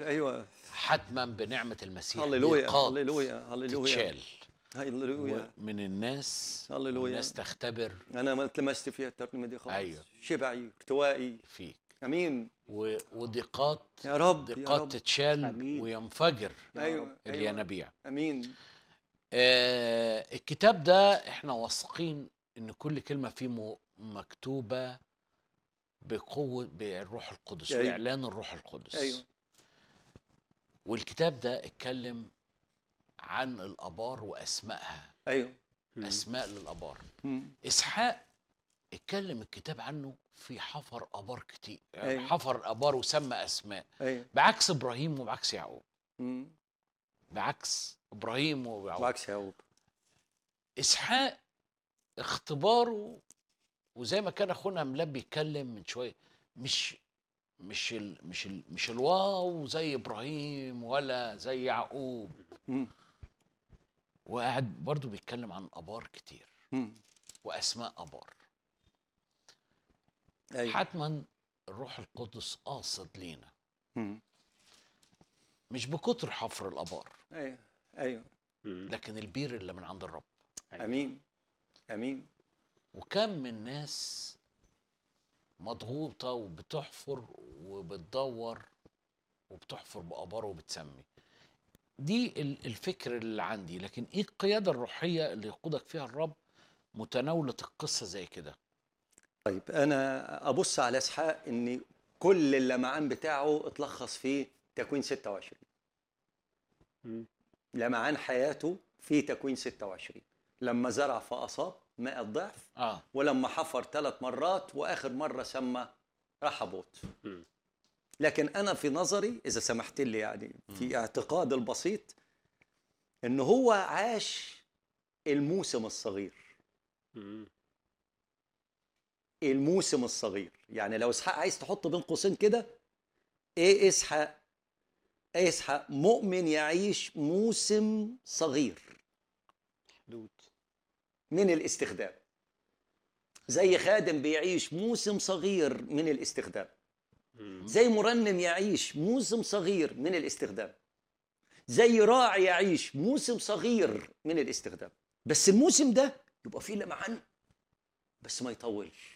ايوه حتما بنعمه المسيح هللويا ضيقات هللويا هللويا تتشال هللويا من الناس هللويا. والناس تختبر انا ما اتلمست فيها الترنيمه دي خالص أيوة. شبعي ارتوائي فيك امين و- وضيقات يا رب يا ضيقات رب تتشال آمين. وينفجر ايوه ايوه الينابيع امين آه الكتاب ده احنا واثقين ان كل كلمه فيه م- مكتوبه بقوه بالروح القدس أيوة. باعلان الروح القدس ايوه والكتاب ده اتكلم عن الابار واسمائها ايوه اسماء للابار مم. اسحاق اتكلم الكتاب عنه في حفر ابار كتير أيوة. حفر ابار وسمى اسماء ايوه بعكس ابراهيم وبعكس يعقوب مم. بعكس ابراهيم ويعقوب وعكس يعقوب اسحاق اختباره وزي ما كان اخونا ملاب بيتكلم من شويه مش مش ال مش ال مش الواو زي ابراهيم ولا زي يعقوب مم. وقاعد برضو بيتكلم عن ابار كتير مم. واسماء ابار ايوه حتما الروح القدس قاصد لينا مم. مش بكتر حفر الابار ايوه ايوه لكن البير اللي من عند الرب امين امين وكم من ناس مضغوطة وبتحفر وبتدور وبتحفر بآبار وبتسمي دي ال- الفكر اللي عندي لكن ايه القيادة الروحية اللي يقودك فيها الرب متناولة القصة زي كده طيب انا ابص على اسحاق ان كل اللمعان بتاعه اتلخص في تكوين 26 لمعان حياته في تكوين 26 لما زرع فاصاب ماء الضعف اه ولما حفر ثلاث مرات واخر مره سمى رحبوت مم. لكن انا في نظري اذا سمحت لي يعني في اعتقاد البسيط ان هو عاش الموسم الصغير الموسم الصغير يعني لو اسحاق عايز تحط بين قوسين كده ايه اسحاق ايه اسحاق مؤمن يعيش موسم صغير حدود من الاستخدام زي خادم بيعيش موسم صغير من الاستخدام زي مرنم يعيش موسم صغير من الاستخدام زي راعي يعيش موسم صغير من الاستخدام بس الموسم ده يبقى فيه لمعان بس ما يطولش